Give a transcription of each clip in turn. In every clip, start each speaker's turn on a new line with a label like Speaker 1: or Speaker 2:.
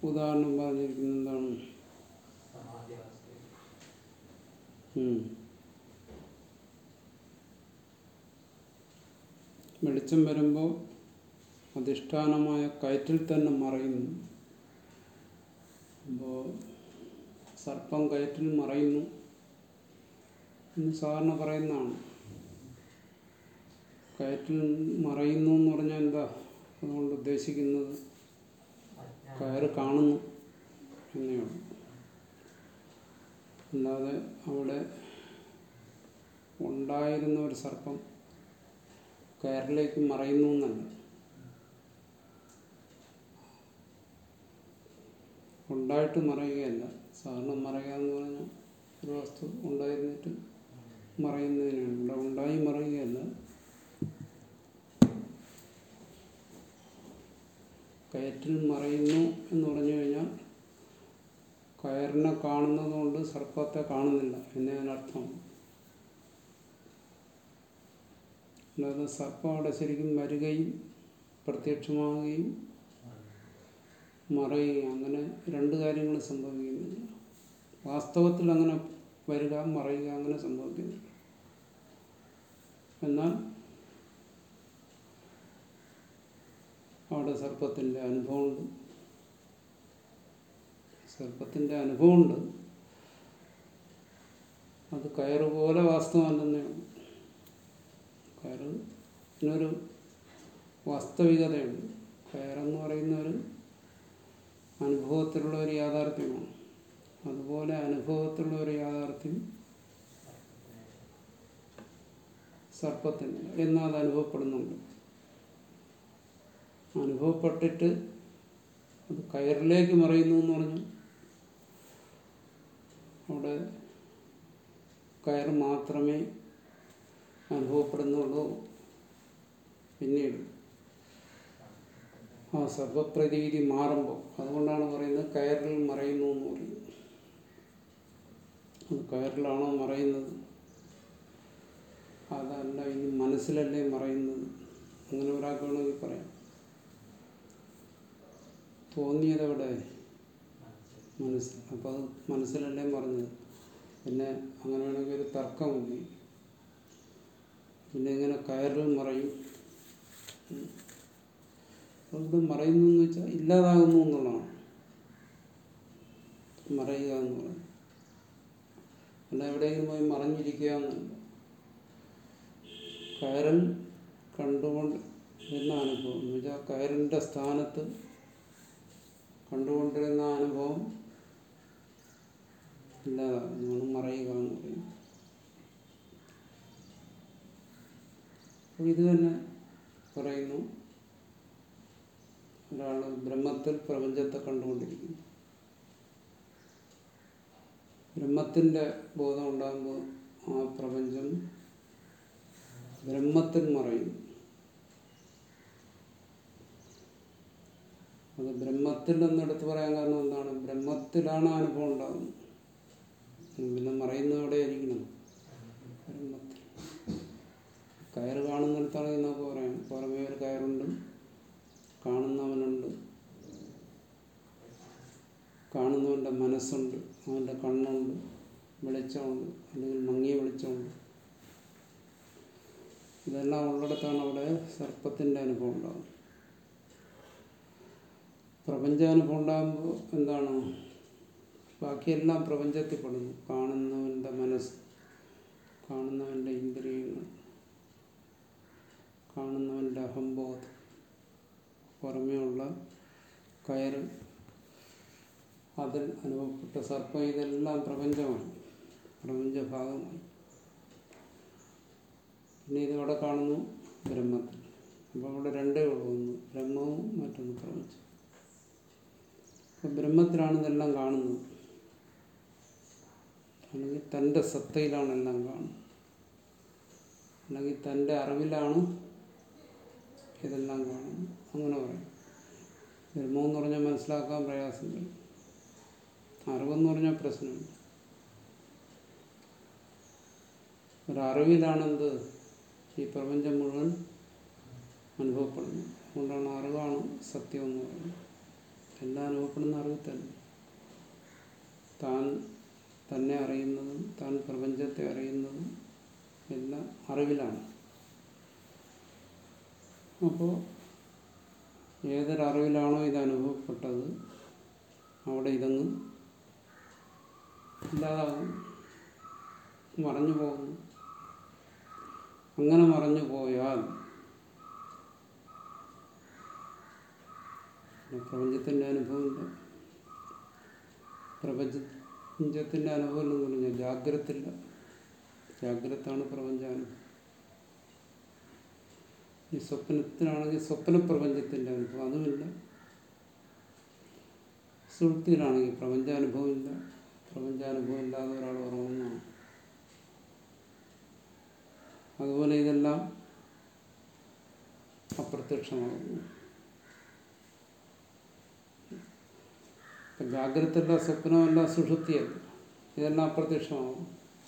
Speaker 1: ഉദാഹരണം പറഞ്ഞിരിക്കുന്നത് എന്താണ് ഉം. വെളിച്ചം വരുമ്പോൾ അധിഷ്ഠാനമായ കയറ്റിൽ തന്നെ മറയുന്നു അപ്പോൾ സർപ്പം കയറ്റിൽ മറയുന്നു എന്ന് സാധാരണ പറയുന്നതാണ് കയറ്റിൽ മറയുന്നു എന്ന് പറഞ്ഞാൽ എന്താ അതുകൊണ്ട് ഉദ്ദേശിക്കുന്നത് കയറ് കാണുന്നു എന്നേ ഉള്ളൂ അല്ലാതെ അവിടെ ഉണ്ടായിരുന്ന ഒരു സർപ്പം കയറിലേക്ക് മറയുന്നു എന്നല്ല ഉണ്ടായിട്ട് മറയുകയല്ല സാധാരണ മറയുക എന്ന് പറഞ്ഞാൽ ഒരു വസ്തു ഉണ്ടായിരുന്നിട്ട് മറയുന്നതിനാണ് ഇവിടെ ഉണ്ടായി മറയുകയല്ല കയറ്റിൽ മറയുന്നു എന്ന് പറഞ്ഞു കഴിഞ്ഞാൽ കയറിനെ കാണുന്നത് കൊണ്ട് സർപ്പത്തെ കാണുന്നില്ല എന്നേ അതിനർത്ഥം അല്ലാതെ സർപ്പം അവിടെ ശരിക്കും വരികയും പ്രത്യക്ഷമാവുകയും മറയുകയും അങ്ങനെ രണ്ട് കാര്യങ്ങൾ സംഭവിക്കുന്നില്ല വാസ്തവത്തിൽ അങ്ങനെ വരിക മറയുക അങ്ങനെ സംഭവിക്കുന്നില്ല എന്നാൽ അവിടെ സർപ്പത്തിൻ്റെ അനുഭവമുണ്ട് സർപ്പത്തിൻ്റെ അനുഭവമുണ്ട് അത് കയറ് പോലെ വാസ്തവമല്ലെന്നേ ഉള്ളൂ കയറ് ഇതിനൊരു വാസ്തവികതയുണ്ട് കയറെന്ന് പറയുന്ന ഒരു അനുഭവത്തിലുള്ള ഒരു യാഥാർത്ഥ്യമാണ് അതുപോലെ അനുഭവത്തിലുള്ള ഒരു യാഥാർത്ഥ്യം സർപ്പത്തിന് എന്നാൽ അത് അനുഭവപ്പെടുന്നുണ്ട് അനുഭവപ്പെട്ടിട്ട് അത് കയറിലേക്ക് മറയുന്നു എന്ന് പറഞ്ഞു അവിടെ കയർ മാത്രമേ അനുഭവപ്പെടുന്നുള്ളൂ പിന്നീട് ആ സർവപ്രതീതി മാറുമ്പോൾ അതുകൊണ്ടാണ് പറയുന്നത് കയറിൽ മറയുന്നു എന്ന് പറയുന്നത് അത് കയറിലാണോ മറയുന്നത് അതല്ല ഇനി മനസ്സിലല്ലേ മറയുന്നത് അങ്ങനെ ഒരാൾക്ക് വേണമെങ്കിൽ പറയാം തോന്നിയത് എവിടെ മനസ്സിൽ അപ്പോൾ അത് മനസ്സിലല്ലേ മറഞ്ഞത് പിന്നെ അങ്ങനെ വേണമെങ്കിൽ ഒരു തർക്കമില്ല പിന്നെ ഇങ്ങനെ കയറിൽ മറയും ഉം. അപ്പോൾ ഇത് മറയുന്നു എന്ന് വെച്ചാൽ ഇല്ലാതാകുന്നു എന്നുള്ളതാണ് മറയുക എന്ന് പറയുന്നത് അല്ല എവിടെയെങ്കിലും പോയി മറഞ്ഞിരിക്കുക എന്നല്ല കയറൽ കണ്ടുകൊണ്ട് എന്ന അനുഭവം എന്ന് വെച്ചാൽ കയറിൻ്റെ സ്ഥാനത്ത് കണ്ടുകൊണ്ടിരുന്ന അനുഭവം ഇല്ലാതാകുന്നതാണ് മറയുക എന്ന് പറയുന്നത് അപ്പോൾ ഇത് തന്നെ പറയുന്നു ഒരാൾ ബ്രഹ്മത്തിൽ പ്രപഞ്ചത്തെ കണ്ടുകൊണ്ടിരിക്കുന്നു ബ്രഹ്മത്തിൻ്റെ ബോധം ഉണ്ടാകുമ്പോൾ ആ പ്രപഞ്ചം ബ്രഹ്മത്തിൽ മറയുന്നു അത് ബ്രഹ്മത്തിൽ എന്നെടുത്ത് പറയാൻ കാരണം എന്താണ് ബ്രഹ്മത്തിലാണ് ആ അനുഭവം ഉണ്ടാകുന്നത് പിന്നെ മറയുന്നത് എവിടെ ആയിരിക്കണം ബ്രഹ്മത്തിൽ കയറ് കാണുന്നിടത്താണെങ്കിൽ നമുക്ക് പറയാം പുറമേ ഒരു കയറുണ്ട് കാണുന്നവനുണ്ട് കാണുന്നവൻ്റെ മനസ്സുണ്ട് അവൻ്റെ കണ്ണുണ്ട് വെളിച്ചമുണ്ട് അല്ലെങ്കിൽ മങ്ങിയ വെളിച്ചമുണ്ട് ഇതെല്ലാം ഉള്ളിടത്താണ് അവിടെ സർപ്പത്തിൻ്റെ അനുഭവം ഉണ്ടാകും പ്രപഞ്ചാനുഭവം ഉണ്ടാകുമ്പോൾ എന്താണ് ബാക്കിയെല്ലാം പ്രപഞ്ചത്തിൽ പെടുന്നു കാണുന്നവൻ്റെ മനസ്സ് കാണുന്നവൻ്റെ ഇന്ദ്രിയങ്ങൾ കാണുന്നവൻ്റെ അഹംബോധം പുറമേയുള്ള കയറ് അതിൽ അനുഭവപ്പെട്ട സർപ്പം ഇതെല്ലാം പ്രപഞ്ചമാണ് പ്രപഞ്ചഭാഗമായി പിന്നെ ഇതവിടെ കാണുന്നു ബ്രഹ്മത്തിൽ അപ്പോൾ അവിടെ രണ്ടേ ഉള്ളൂ ഒന്ന് ബ്രഹ്മവും മറ്റൊന്ന് പ്രപഞ്ചം അപ്പം ബ്രഹ്മത്തിലാണ് ഇതെല്ലാം കാണുന്നത് അല്ലെങ്കിൽ തൻ്റെ സത്തയിലാണ് എല്ലാം കാണുന്നത് അല്ലെങ്കിൽ തൻ്റെ അറിവിലാണ് ഇതെല്ലാം കാണുന്നത് അങ്ങനെ പറയും ബ്രഹ്മം എന്ന് പറഞ്ഞാൽ മനസ്സിലാക്കാൻ പ്രയാസമില്ല അറിവെന്ന് പറഞ്ഞാൽ പ്രശ്നമില്ല ഒരറിവിലാണെന്ത് ഈ പ്രപഞ്ചം മുഴുവൻ അനുഭവപ്പെടുന്നത് അതുകൊണ്ടാണ് അറിവാണ് സത്യം എന്ന് പറയുന്നത് എല്ലാം അനുഭവപ്പെടുന്ന അറിവ് തന്നെ താൻ തന്നെ അറിയുന്നതും താൻ പ്രപഞ്ചത്തെ അറിയുന്നതും എല്ലാം അറിവിലാണ് അപ്പോൾ ഏതൊരറിവിലാണോ ഇത് അനുഭവപ്പെട്ടത് അവിടെ ഇതങ്ങ് ഇല്ലാതാകും മറഞ്ഞു പോകുന്നു അങ്ങനെ മറഞ്ഞു പോയാൽ പിന്നെ പ്രപഞ്ചത്തിൻ്റെ അനുഭവമില്ല പ്രപഞ്ചത്തിൻ്റെ അനുഭവം എന്ന് പറഞ്ഞാൽ ജാഗ്രത്തില്ല ജാഗ്രതാണ് പ്രപഞ്ചാനുഭവം ഈ സ്വപ്നത്തിലാണെങ്കിൽ സ്വപ്ന പ്രപഞ്ചത്തിൻ്റെ അനുഭവം അതുമില്ല സുഹൃത്തിയിലാണെങ്കിൽ പ്രപഞ്ചാനുഭവം ഇല്ല പ്രപഞ്ചാനുഭവം ഇല്ലാതെ ഒരാൾ ഉറങ്ങുന്നതാണ് അതുപോലെ ഇതെല്ലാം അപ്രത്യക്ഷമാകുന്നു ഇപ്പം ജാഗ്രതല്ല സ്വപ്നമല്ല സുഷുപ്തിയല്ല ഇതെല്ലാം അപ്രത്യക്ഷമാകും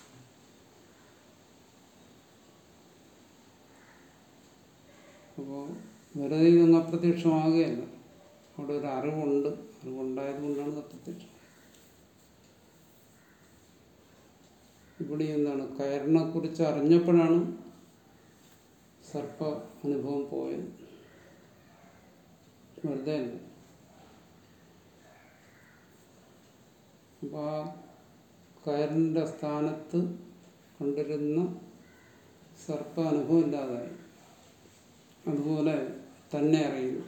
Speaker 1: അപ്പോൾ വെറുതെ ഇതൊന്നും അപ്രത്യക്ഷമാകുകയല്ല അവിടെ ഒരു അറിവുണ്ട് അറിവുണ്ടായത് കൊണ്ടാണ് ഇത് അപ്രത്യക്ഷം ഇവിടെ എന്താണ് കയറിനെ കുറിച്ച് അറിഞ്ഞപ്പോഴാണ് സർപ്പ അനുഭവം പോയത് വെറുതെ അല്ല അപ്പോൾ ആ കയറിൻ്റെ സ്ഥാനത്ത് കൊണ്ടിരുന്ന സർപ്പ അനുഭവം ഇല്ലാതായി അതുപോലെ തന്നെ അറിയുന്നു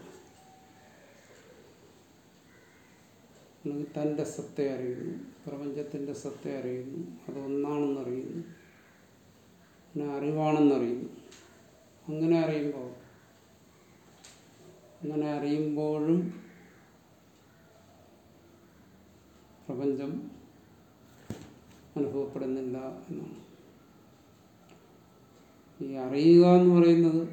Speaker 1: അല്ലെങ്കിൽ തൻ്റെ സത്തെ അറിയുന്നു പ്രപഞ്ചത്തിൻ്റെ സത്തെ അറിയുന്നു അതൊന്നാണെന്നറിയുന്നു പിന്നെ അറിവാണെന്നറിയുന്നു അങ്ങനെ അറിയുമ്പോൾ അങ്ങനെ അറിയുമ്പോഴും പ്രപഞ്ചം അനുഭവപ്പെടുന്നില്ല എന്നാണ് ഈ അറിയുക എന്ന് പറയുന്നത്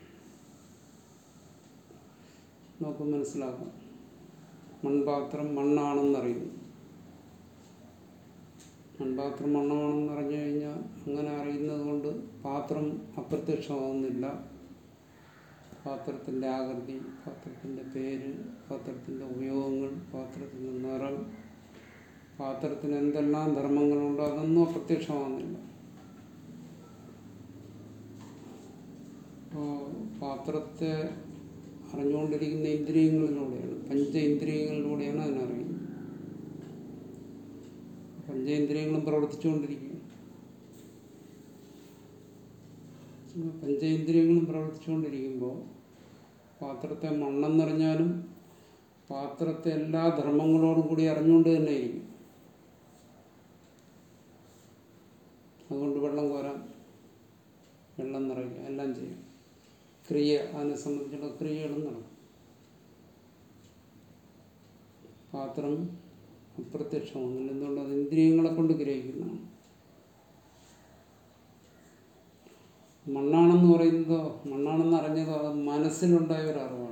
Speaker 1: നമുക്ക് മനസ്സിലാക്കാം മൺപാത്രം മണ്ണാണെന്നറിയുന്നു മൺപാത്രം മണ്ണാണെന്ന് അറിഞ്ഞു കഴിഞ്ഞാൽ അങ്ങനെ അറിയുന്നത് കൊണ്ട് പാത്രം അപ്രത്യക്ഷമാകുന്നില്ല പാത്രത്തിൻ്റെ ആകൃതി പാത്രത്തിൻ്റെ പേര് പാത്രത്തിൻ്റെ ഉപയോഗങ്ങൾ പാത്രത്തിൻ്റെ നിറം പാത്രത്തിന് എന്തെല്ലാം ധർമ്മങ്ങളുണ്ടോ അതൊന്നും അപ്രത്യക്ഷമാകുന്നില്ല അപ്പോൾ പാത്രത്തെ അറിഞ്ഞുകൊണ്ടിരിക്കുന്ന ഇന്ദ്രിയങ്ങളിലൂടെയാണ് പഞ്ച ഇന്ദ്രിയങ്ങളിലൂടെയാണ് അതിനറിയുന്നത് പഞ്ചേന്ദ്രിയങ്ങളും പ്രവർത്തിച്ചുകൊണ്ടിരിക്കും പഞ്ചേന്ദ്രിയങ്ങളും പ്രവർത്തിച്ചുകൊണ്ടിരിക്കുമ്പോൾ പാത്രത്തെ മണ്ണെന്നറിഞ്ഞാലും പാത്രത്തെ എല്ലാ ധർമ്മങ്ങളോടും കൂടി അറിഞ്ഞുകൊണ്ട് തന്നെ ഇരിക്കും അതുകൊണ്ട് വെള്ളം കോരാം വെള്ളം നിറയ്ക്കുക എല്ലാം ചെയ്യും ക്രിയ അതിനെ സംബന്ധിച്ചുള്ള ക്രിയകളും നടക്കും പാത്രം അപ്രത്യക്ഷമാകുന്നില്ല എന്തുകൊണ്ട് അത് ഇന്ദ്രിയങ്ങളെ കൊണ്ട് ഗ്രഹിക്കുന്നതാണ് മണ്ണാണെന്ന് പറയുന്നതോ മണ്ണാണെന്ന് അറിഞ്ഞതോ അത് മനസ്സിലുണ്ടായ ഒരു അറിവാണ്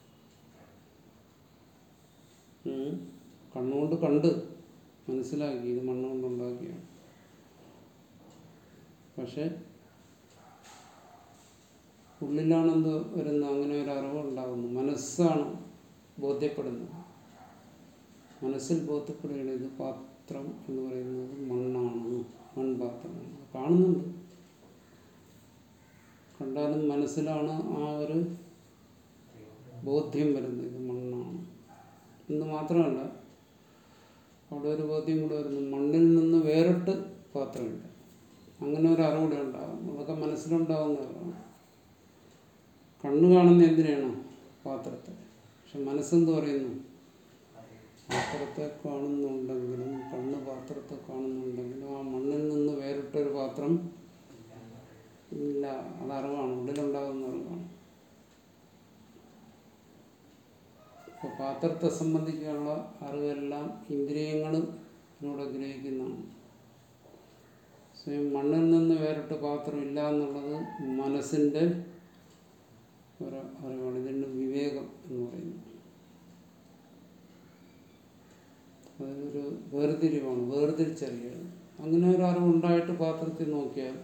Speaker 1: ഉം. കണ്ണുകൊണ്ട് കണ്ട് മനസ്സിലാക്കി ഇത് മണ്ണുകൊണ്ടുണ്ടാക്കിയാണ് പക്ഷെ ഉള്ളിലാണ് എന്ത് വരുന്ന അങ്ങനെ ഒരു അറിവ് ഉണ്ടാകുന്നു മനസ്സാണ് ബോധ്യപ്പെടുന്നത് മനസ്സിൽ ബോധ്യപ്പെടുകയാണ് ഇത് പാത്രം എന്ന് പറയുന്നത് മണ്ണാണ് മൺപാത്രമാണ് കാണുന്നുണ്ട് കണ്ടാലും മനസ്സിലാണ് ആ ഒരു ബോധ്യം വരുന്നത് ഇത് മണ്ണാണ് എന്ന് മാത്രമല്ല അവിടെ ഒരു ബോധ്യം കൂടെ വരുന്നു മണ്ണിൽ നിന്ന് വേറിട്ട് പാത്രമില്ല അങ്ങനെ ഒരു അറിവിടെ ഉണ്ടാകും അതൊക്കെ മനസ്സിലുണ്ടാകുന്നതാണ് കണ്ണ് കാണുന്ന എന്തിനാണ് പാത്രത്തെ പക്ഷെ മനസ്സെന്ത് പറയുന്നു പാത്രത്തെ കാണുന്നുണ്ടെങ്കിലും കണ്ണ് പാത്രത്തെ കാണുന്നുണ്ടെങ്കിലും ആ മണ്ണിൽ നിന്ന് വേറിട്ടൊരു പാത്രം ഇല്ല അത് അറിവാണ് ഉള്ളിലുണ്ടാകുന്ന അറിവാണ് അപ്പോൾ പാത്രത്തെ സംബന്ധിച്ചുള്ള അറിവെല്ലാം ഇന്ദ്രിയങ്ങളിലൂടെ ഗ്രഹിക്കുന്നതാണ് സ്വയം മണ്ണിൽ നിന്ന് വേറിട്ട് പാത്രം ഇല്ല എന്നുള്ളത് മനസ്സിൻ്റെ ഒരു അറിവാണ് ഇതിൻ്റെ വിവേകം എന്ന് പറയുന്നത് അതൊരു വേർതിരിവാണ് വേർതിരിച്ചറിയുക അങ്ങനെ ഒരു അറിവുണ്ടായിട്ട് പാത്രത്തിൽ നോക്കിയാൽ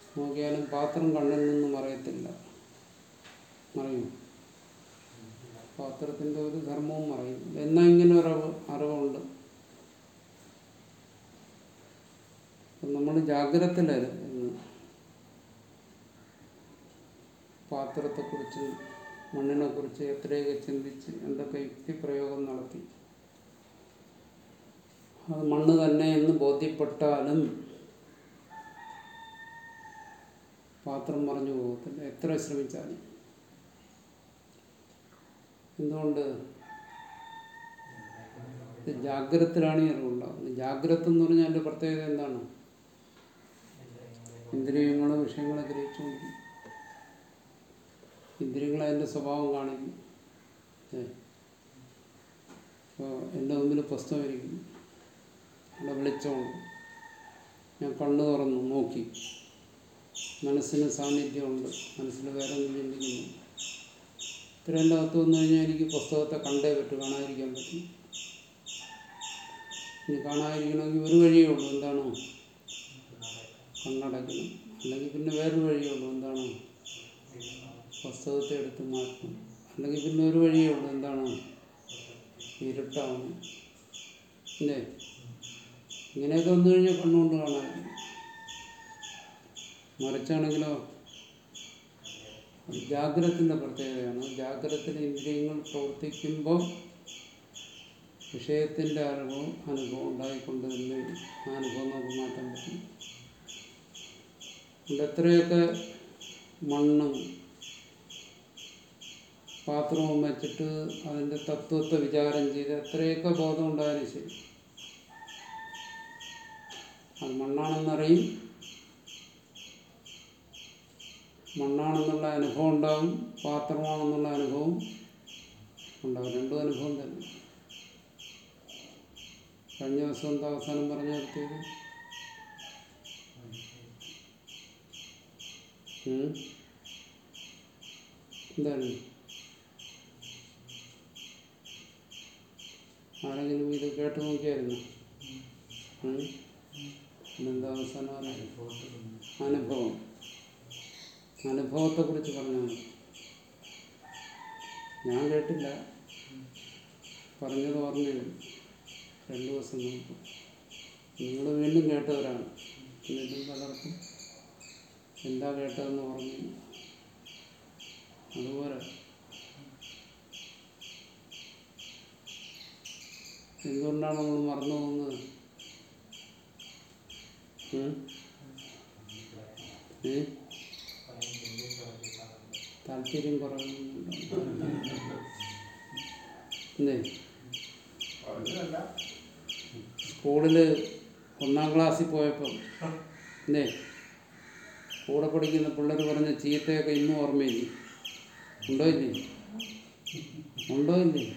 Speaker 1: നോക്കിയാലും പാത്രം കണ്ണിൽ നിന്ന് മറയത്തില്ല മറയും പാത്രത്തിൻ്റെ ഒരു ധർമ്മവും അറിയും എന്നാൽ ഇങ്ങനെ ഒരു അറിവ് അറിവുണ്ട് നമ്മൾ ജാഗ്രതയിലായിരുന്നു പാത്രത്തെക്കുറിച്ച് മണ്ണിനെക്കുറിച്ച് എത്രയൊക്കെ ചിന്തിച്ച് എന്തൊക്കെ യുക്തിപ്രയോഗം നടത്തി അത് മണ്ണ് തന്നെ എന്ന് ബോധ്യപ്പെട്ടാലും പാത്രം മറഞ്ഞു പോകത്തില്ല എത്ര ശ്രമിച്ചാലും എന്തുകൊണ്ട് ഇത് ജാഗ്രതത്തിലാണ് ഈ അറിവുണ്ടാകുന്നത് ജാഗ്രത എന്ന് പറഞ്ഞാൽ അതിൻ്റെ പ്രത്യേകത എന്താണ് ഇന്ദ്രിയങ്ങളും വിഷയങ്ങളെ ഗ്രഹിച്ചുകൊണ്ടിരിക്കും ഇന്ദ്രിയങ്ങൾ അതിൻ്റെ സ്വഭാവം കാണിക്കും ഏ ഇപ്പോൾ എൻ്റെ മുമ്പിൽ പുസ്തകം ഇരിക്കുന്നു അവിടെ വെളിച്ചമുണ്ട് ഞാൻ കണ്ണു തുറന്നു നോക്കി മനസ്സിന് സാന്നിധ്യമുണ്ട് മനസ്സിൽ വേറെ ഒന്നും ചിന്തിക്കുന്നു ഇത്രയും അകത്ത് വന്നു കഴിഞ്ഞാൽ എനിക്ക് പുസ്തകത്തെ കണ്ടേ പറ്റൂ കാണാതിരിക്കാൻ പറ്റും ഇനി കാണാതിരിക്കണമെങ്കിൽ ഒരു വഴിയേ ഉള്ളൂ എന്താണ് കണ്ണടയ്ക്കണം അല്ലെങ്കിൽ പിന്നെ വേറൊരു വഴിയേ ഉള്ളൂ എന്താണ് പുസ്തകത്തെ എടുത്ത് മാറ്റണം അല്ലെങ്കിൽ പിന്നെ ഒരു വഴിയേ ഉള്ളൂ എന്താണ് ഇരുട്ടാവണം അല്ലേ ഇങ്ങനെയൊക്കെ വന്നു കഴിഞ്ഞാൽ കണ്ണുകൊണ്ട് കാണാതിരിക്കും മറിച്ചാണെങ്കിലോ അത് ജാഗ്രതത്തിൻ്റെ പ്രത്യേകതയാണ് ജാഗ്രതത്തിൽ ഇന്ദ്രിയങ്ങൾ പ്രവർത്തിക്കുമ്പോൾ വിഷയത്തിൻ്റെ അറിവും അനുഭവം ഉണ്ടായിക്കൊണ്ട് തന്നെ ആ അനുഭവം നമുക്ക് മാറ്റാൻ പറ്റും അതുകൊണ്ട് എത്രയൊക്കെ മണ്ണും പാത്രവും വെച്ചിട്ട് അതിൻ്റെ തത്വത്തെ വിചാരം ചെയ്ത് എത്രയൊക്കെ ബോധം ഉണ്ടായാലും ശരി അത് മണ്ണാണെന്നറിയും മണ്ണാണെന്നുള്ള അനുഭവം ഉണ്ടാവും പാത്രമാണെന്നുള്ള അനുഭവം ഉണ്ടാവും രണ്ടും അനുഭവം തന്നെ കഴിഞ്ഞ ദിവസം എന്താ അവസാനം പറഞ്ഞു നിർത്തിയത് ഉം? എന്താണ് ആരെങ്കിലും ഇത് കേട്ട് നോക്കിയായിരുന്നു ഉം? ഇന്നെന്താ അവസാനം പറഞ്ഞത്? അനുഭവം അനുഭവത്തെക്കുറിച്ച് പറഞ്ഞാൽ ഞാൻ കേട്ടില്ല പറഞ്ഞത് ഓർമ്മയുണ്ട് രണ്ടു ദിവസം മുമ്പ് നിങ്ങൾ വീണ്ടും കേട്ടവരാണ് എന്നിട്ടും പലർക്കും എന്താ കേട്ടതെന്ന് ഓർമ്മയില്ല അതുപോലെ എന്തുകൊണ്ടാണ് നമ്മൾ മറന്നു പോകുന്നത് ഉം? ഏ? താല്പര്യം കുറവുണ്ടോ എന്തേ സ്കൂളിൽ ഒന്നാം ക്ലാസ്സിൽ പോയപ്പം എന്തേ കൂടെ പഠിക്കുന്ന പിള്ളേർ പറഞ്ഞ ചീത്തയൊക്കെ ഇന്നും ഓർമ്മയില്ലേ ഉണ്ടോ ഇല്ലേ ഉണ്ടോ ഇല്ലേ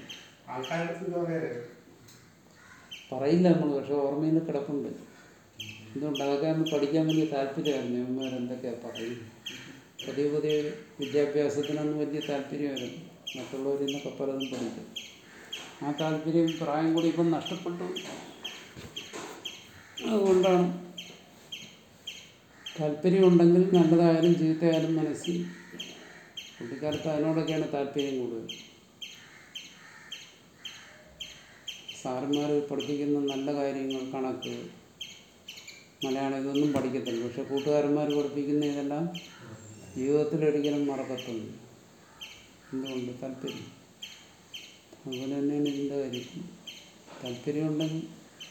Speaker 1: പറയില്ല നമ്മൾ പക്ഷെ ഓർമ്മയിൽ കിടപ്പുണ്ട് എന്തുകൊണ്ട് അതൊക്കെ നമ്മൾ പഠിക്കാൻ വലിയ താല്പര്യമായിരുന്നു അമ്മമാർ എന്തൊക്കെയാണ് പറയുന്നത് പുതിയ പുതിയ വിദ്യാഭ്യാസത്തിനൊന്നും വലിയ താല്പര്യമായിരുന്നു മറ്റുള്ളവരിൽ നിന്നൊക്കെ പലതും പഠിക്കും ആ താല്പര്യം പ്രായം കൂടി ഇപ്പം നഷ്ടപ്പെട്ടു അതുകൊണ്ടാണ് താല്പര്യമുണ്ടെങ്കിൽ നല്ലതായാലും ചീത്തയായാലും മനസ്സിൽ കുട്ടിക്കാലത്ത് അതിനോടൊക്കെയാണ് താല്പര്യം കൂടുതൽ സാറന്മാർ പഠിപ്പിക്കുന്ന നല്ല കാര്യങ്ങൾ കണക്ക് മലയാളം ഇതൊന്നും പഠിക്കത്തില്ല പക്ഷെ കൂട്ടുകാരന്മാർ പഠിപ്പിക്കുന്ന ഇതെല്ലാം ജീവിതത്തിൽ ഒരിക്കലും മറക്കത്തുള്ളൂ എന്തുകൊണ്ട് താല്പര്യം അതുപോലെ തന്നെയാണ് ഇതിൻ്റെ കാര്യം താല്പര്യമുണ്ടെങ്കിൽ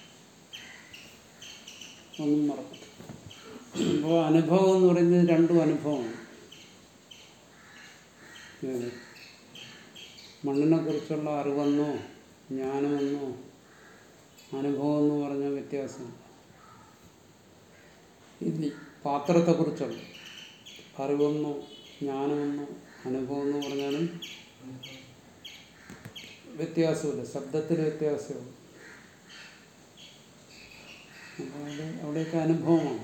Speaker 1: ഒന്നും മറക്കത്തില്ല അപ്പോൾ അനുഭവം എന്ന് പറയുന്നത് രണ്ടും അനുഭവമാണ് ഏത്? മണ്ണിനെ കുറിച്ചുള്ള അറിവെന്നോ ജ്ഞാനമെന്നോ അനുഭവം എന്ന് പറഞ്ഞ വ്യത്യാസം ഇനി പാത്രത്തെക്കുറിച്ചുള്ള അറിവെന്നോ ജ്ഞാനമെന്നോ അനുഭവം എന്ന് പറഞ്ഞാലും വ്യത്യാസമില്ല ശബ്ദത്തിൽ വ്യത്യാസമുള്ളൂ അപ്പോൾ അവിടെ അവിടെയൊക്കെ അനുഭവമാണ്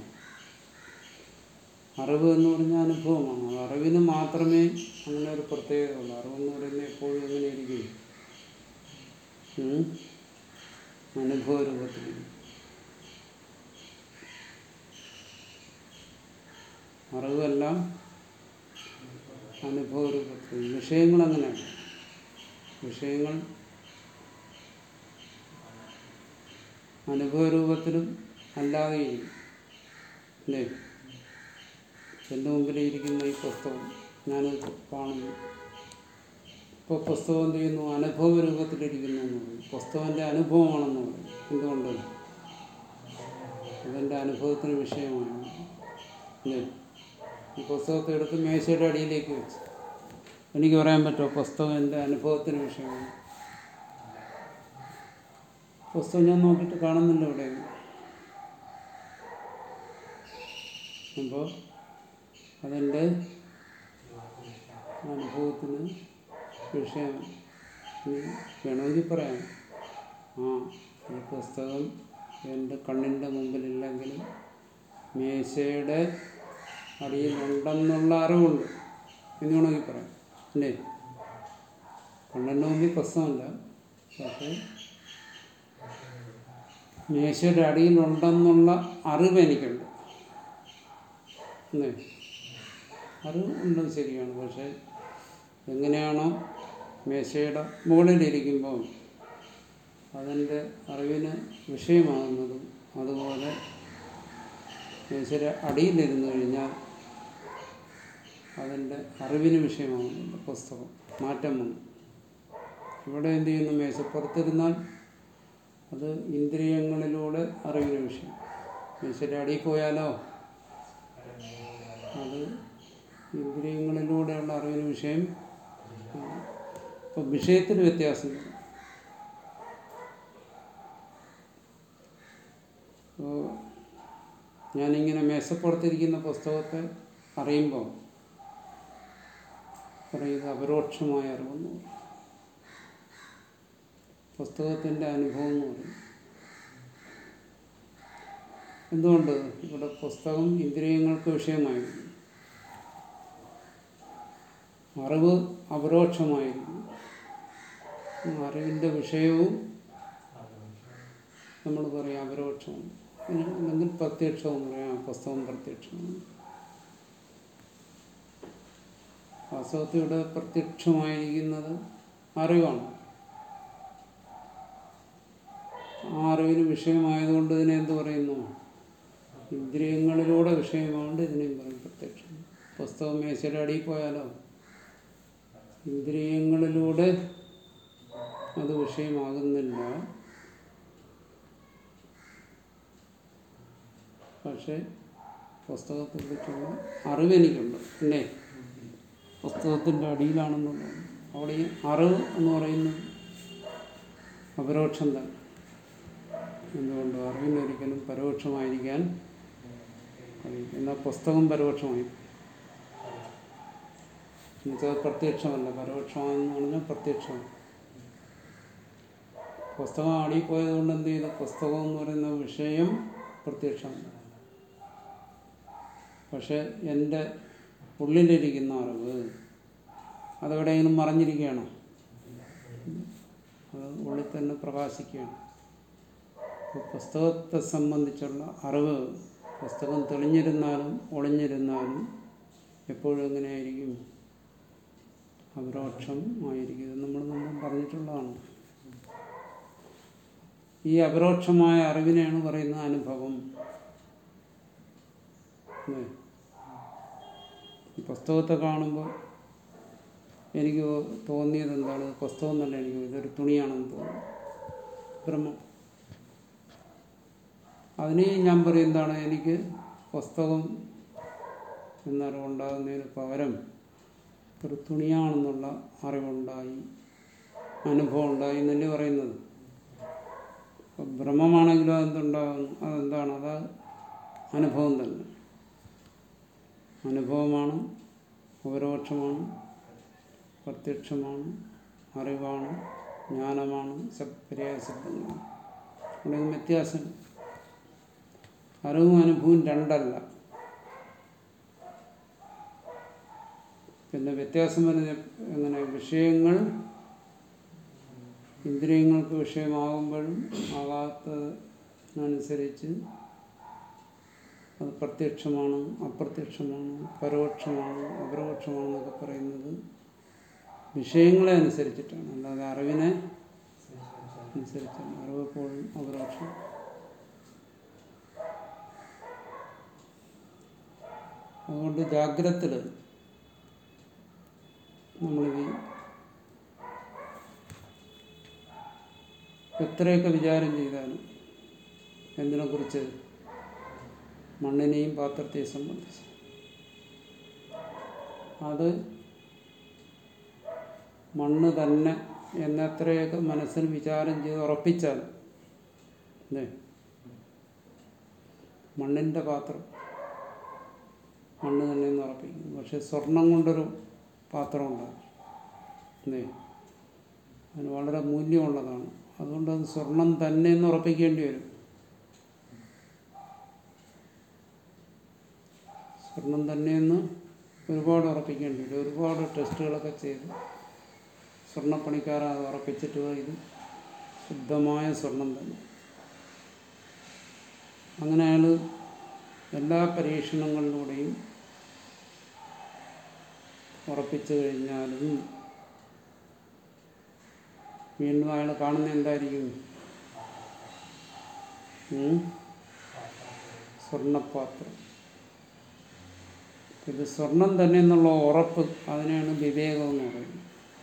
Speaker 1: അറിവ് എന്ന് പറഞ്ഞാൽ അനുഭവമാണ് അത് അറിവിന് മാത്രമേ അങ്ങനെ ഒരു പ്രത്യേകത ഉള്ളൂ അറിവെന്ന് പറയുന്നത് എപ്പോഴും എങ്ങനെ ഇരിക്കും ഉം? അനുഭവ രൂപത്തിൽ അറിവെല്ലാം അനുഭവ രൂപത്തിൽ വിഷയങ്ങൾ അങ്ങനെയാണ് വിഷയങ്ങൾ അനുഭവരൂപത്തിലും അല്ലാതെയും അല്ലേ എൻ്റെ മുമ്പിൽ ഇരിക്കുന്ന ഈ പുസ്തകം ഞാനത് കാണുന്നു ഇപ്പോൾ പുസ്തകം എന്ത് ചെയ്യുന്നു അനുഭവ രൂപത്തിലിരിക്കുന്നു എന്ന് പറയും പുസ്തകം എൻ്റെ അനുഭവമാണെന്ന് പറയും എന്തുകൊണ്ട് അതെൻ്റെ അനുഭവത്തിന് വിഷയമാണ് അല്ലേ ഈ പുസ്തകത്തെ എടുത്ത് മേശയുടെ അടിയിലേക്ക് വെച്ച് എനിക്ക് പറയാൻ പറ്റുമോ പുസ്തകം എൻ്റെ അനുഭവത്തിന് വിഷയമാണ് പുസ്തകം ഞാൻ നോക്കിയിട്ട് കാണുന്നില്ല ഇവിടെ അപ്പോൾ അതെൻ്റെ അനുഭവത്തിന് വിഷയം ഇനി വേണമെങ്കിൽ പറയാം ആ ഈ പുസ്തകം എൻ്റെ കണ്ണിൻ്റെ മുമ്പിലില്ലെങ്കിലും മേശയുടെ അടിയിലുണ്ടെന്നുള്ള അറിവുണ്ട് എന്ന് വേണമെങ്കിൽ പറയാം അല്ലേ കണ്ണിൻ്റെ മുമ്പിൽ പുസ്തകമല്ല പക്ഷേ മേശയുടെ അടിയിലുണ്ടെന്നുള്ള അറിവ് എനിക്കുണ്ട് അല്ലേ അറിവ് ഉള്ളത് ശരിയാണ് പക്ഷേ എങ്ങനെയാണോ മേശയുടെ മുകളിലിരിക്കുമ്പോൾ അതിൻ്റെ അറിവിന് വിഷയമാകുന്നതും അതുപോലെ മേശയുടെ അടിയിലിരുന്ന് കഴിഞ്ഞാൽ അതിൻ്റെ അറിവിന് വിഷയമാകുന്നുണ്ട് പുസ്തകം മാറ്റം വന്നു ഇവിടെ എന്ത് ചെയ്യുന്നു മേശപ്പുറത്തിരുന്നാൽ അത് ഇന്ദ്രിയങ്ങളിലൂടെ അറിവിന് വിഷയം മേശയുടെ അടിയിൽ പോയാലോ അത് ഇന്ദ്രിയങ്ങളിലൂടെയുള്ള അറിവിന് വിഷയം ഇപ്പം വിഷയത്തിൽ വ്യത്യാസം വരും. അപ്പോൾ ഞാനിങ്ങനെ മേശപ്പുറത്തിരിക്കുന്ന പുസ്തകത്തെ അറിയുമ്പോൾ പറയുന്നത് അപരോക്ഷമായ അറിവെന്ന് പറയും പുസ്തകത്തിൻ്റെ അനുഭവം എന്ന് പറയും എന്തുകൊണ്ട് ഇവിടെ പുസ്തകം ഇന്ദ്രിയങ്ങൾക്ക് വിഷയമായിരുന്നു അറിവ് അപരോക്ഷമായിരുന്നു അറിവിൻ്റെ വിഷയവും നമ്മൾ പറയാം അപരോക്ഷമാണ് പിന്നെ അല്ലെങ്കിൽ പ്രത്യക്ഷം എന്ന് പറയാം പുസ്തകം പ്രത്യക്ഷമാണ് വാസ്തവത്തിൽ ഇവിടെ പ്രത്യക്ഷമായിരിക്കുന്നത് അറിവാണ് ആ അറിവിന് വിഷയമായതുകൊണ്ട് ഇതിനെ എന്ത് പറയുന്നു ഇന്ദ്രിയങ്ങളിലൂടെ വിഷയമാകൊണ്ട് ഇതിനെയും പറയും പ്രത്യക്ഷം പുസ്തകം മേശയുടെ അടിയിൽ പോയാലോ ഇന്ദ്രിയങ്ങളിലൂടെ അത് വിഷയമാകുന്നില്ല പക്ഷെ പുസ്തകത്തെ കുറിച്ചുള്ള അറിവെനിക്കുണ്ട് അല്ലേ പുസ്തകത്തിൻ്റെ അടിയിലാണെന്നുള്ളത് അവിടെ ഈ അറിവ് എന്ന് പറയുന്നത് അപരോക്ഷം തന്നെ എന്തുകൊണ്ട് അറിവിനൊരിക്കലും പരോക്ഷമായിരിക്കാൻ കഴിയും എന്നാൽ പുസ്തകം പരോക്ഷമായി എന്നുവെച്ചാൽ പ്രത്യക്ഷമല്ല പരോക്ഷമാണെന്ന് പറഞ്ഞാൽ പ്രത്യക്ഷമാണ് പുസ്തകം ആടിപ്പോയത് കൊണ്ട് എന്ത് ചെയ്തു പുസ്തകം എന്ന് പറയുന്ന വിഷയം പ്രത്യക്ഷമല്ല പക്ഷെ എൻ്റെ ഉള്ളിലിരിക്കുന്ന അറിവ് അതെവിടെയെങ്കിലും മറഞ്ഞിരിക്കുകയാണോ അത് ഉള്ളിൽ തന്നെ പ്രകാശിക്കുകയാണ് അപ്പോൾ പുസ്തകത്തെ സംബന്ധിച്ചുള്ള അറിവ് പുസ്തകം തെളിഞ്ഞിരുന്നാലും ഒളിഞ്ഞിരുന്നാലും എപ്പോഴും എങ്ങനെയായിരിക്കും അപരോക്ഷം ആയിരിക്കും ഇത് നമ്മൾ നമ്മൾ പറഞ്ഞിട്ടുള്ളതാണ് ഈ അപരോക്ഷമായ അറിവിനെയാണ് പറയുന്നത് അനുഭവം അല്ലേ? ഈ പുസ്തകത്തെ കാണുമ്പോൾ എനിക്ക് തോന്നിയത് എന്താണ് പുസ്തകം എന്നല്ല എനിക്ക് ഇതൊരു തുണിയാണെന്ന് തോന്നുന്നു ബ്രഹ്മം അതിന് ഞാൻ പറയും എന്താണ് എനിക്ക് പുസ്തകം എന്നറിവുണ്ടാകുന്നതിന് പകരം ഒരു തുണിയാണെന്നുള്ള അറിവുണ്ടായി അനുഭവം ഉണ്ടായി എന്നല്ലേ പറയുന്നത് അപ്പം ബ്രഹ്മമാണെങ്കിലും അതെന്തുണ്ടാകും അതെന്താണ് അത് അനുഭവം തന്നെ അനുഭവമാണ് ഉപരോക്ഷമാണ് പ്രത്യക്ഷമാണ് അറിവാണ് ജ്ഞാനമാണ് ശബ് പര്യായ ശബ്ദങ്ങളാണ് ഇവിടെ വ്യത്യാസം അറിവും അനുഭവവും രണ്ടല്ല പിന്നെ വ്യത്യാസം വരുന്ന എങ്ങനെ വിഷയങ്ങൾ ഇന്ദ്രിയങ്ങൾക്ക് വിഷയമാകുമ്പോഴും ആകാത്തതിനനുസരിച്ച് അത് പ്രത്യക്ഷമാണ് അപ്രത്യക്ഷമാണ് പരോക്ഷമാണ് അപരോക്ഷമാണെന്നൊക്കെ പറയുന്നത് വിഷയങ്ങളെ അനുസരിച്ചിട്ടാണ് അല്ലാതെ അറിവിനെ അനുസരിച്ചാണ് അറിവ് എപ്പോഴും അപരോക്ഷം അതുകൊണ്ട് ജാഗ്രതത്തിൽ നമ്മൾ ഈ എത്രയൊക്കെ വിചാരം ചെയ്താലും എന്തിനെക്കുറിച്ച് മണ്ണിനെയും പാത്രത്തെയും സംബന്ധിച്ച് അത് മണ്ണ് തന്നെ എന്നെത്രയൊക്കെ മനസ്സിന് വിചാരം ചെയ്ത് ഉറപ്പിച്ചാൽ അല്ലേ മണ്ണിൻ്റെ പാത്രം മണ്ണ് തന്നെ എന്ന് ഉറപ്പിക്കും പക്ഷെ സ്വർണം കൊണ്ടൊരു പാത്രം ഉണ്ടാകും അല്ലേ അതിന് വളരെ മൂല്യമുള്ളതാണ് അതുകൊണ്ട് അത് സ്വർണം തന്നെ എന്ന് ഉറപ്പിക്കേണ്ടി വരും സ്വർണം തന്നെയെന്ന് ഒരുപാട് ഉറപ്പിക്കേണ്ടി വരും ഒരുപാട് ടെസ്റ്റുകളൊക്കെ ചെയ്ത് സ്വർണ്ണപ്പണിക്കാർ അത് ഉറപ്പിച്ചിട്ട് ഇത് ശുദ്ധമായ സ്വർണം തന്നെ അങ്ങനെ അയാൾ എല്ലാ പരീക്ഷണങ്ങളിലൂടെയും ഉറപ്പിച്ചു കഴിഞ്ഞാലും വീണ്ടും അയാൾ കാണുന്ന എന്തായിരിക്കും ഉം? സ്വർണ്ണപ്പാത്രം ഇത് സ്വർണം തന്നെ എന്നുള്ള ഉറപ്പ് അതിനെയാണ് വിവേകം എന്ന് പറയുന്നത്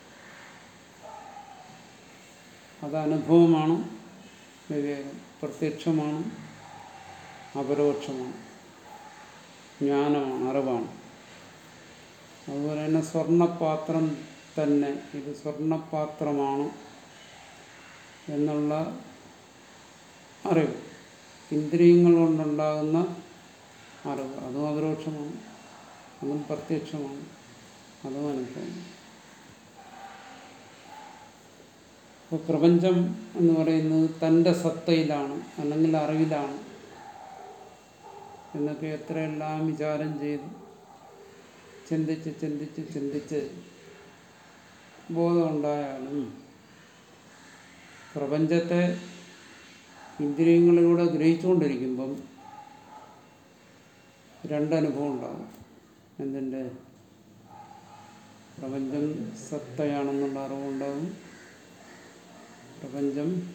Speaker 1: അത് അനുഭവമാണ് വിവേകം പ്രത്യക്ഷമാണ് അപരോക്ഷമാണ് ജ്ഞാനമാണ് അറിവാണ് അതുപോലെ തന്നെ സ്വർണ്ണപാത്രം തന്നെ ഇത് സ്വർണ്ണപാത്രമാണ് എന്നുള്ള അറിവ് ഇന്ദ്രിയങ്ങൾ കൊണ്ടുണ്ടാകുന്ന അറിവ് അതും അപരോക്ഷമാണ് അതും പ്രത്യക്ഷമാണ് അതും അനുഭവമാണ് ഇപ്പോൾ പ്രപഞ്ചം എന്ന് പറയുന്നത് തൻ്റെ സത്തയിലാണ് അല്ലെങ്കിൽ അറിവിലാണ് എന്നൊക്കെ എത്രയെല്ലാം വിചാരം ചെയ്ത് ചിന്തിച്ച് ചിന്തിച്ച് ചിന്തിച്ച് ബോധമുണ്ടായാലും പ്രപഞ്ചത്തെ ഇന്ദ്രിയങ്ങളിലൂടെ ഗ്രഹിച്ചുകൊണ്ടിരിക്കുമ്പം രണ്ടനുഭവം ഉണ്ടാകും എന്തിൻ്റെ പ്രപഞ്ചം സത്തയാണെന്നുള്ള അറിവുണ്ടാകും പ്രപഞ്ചം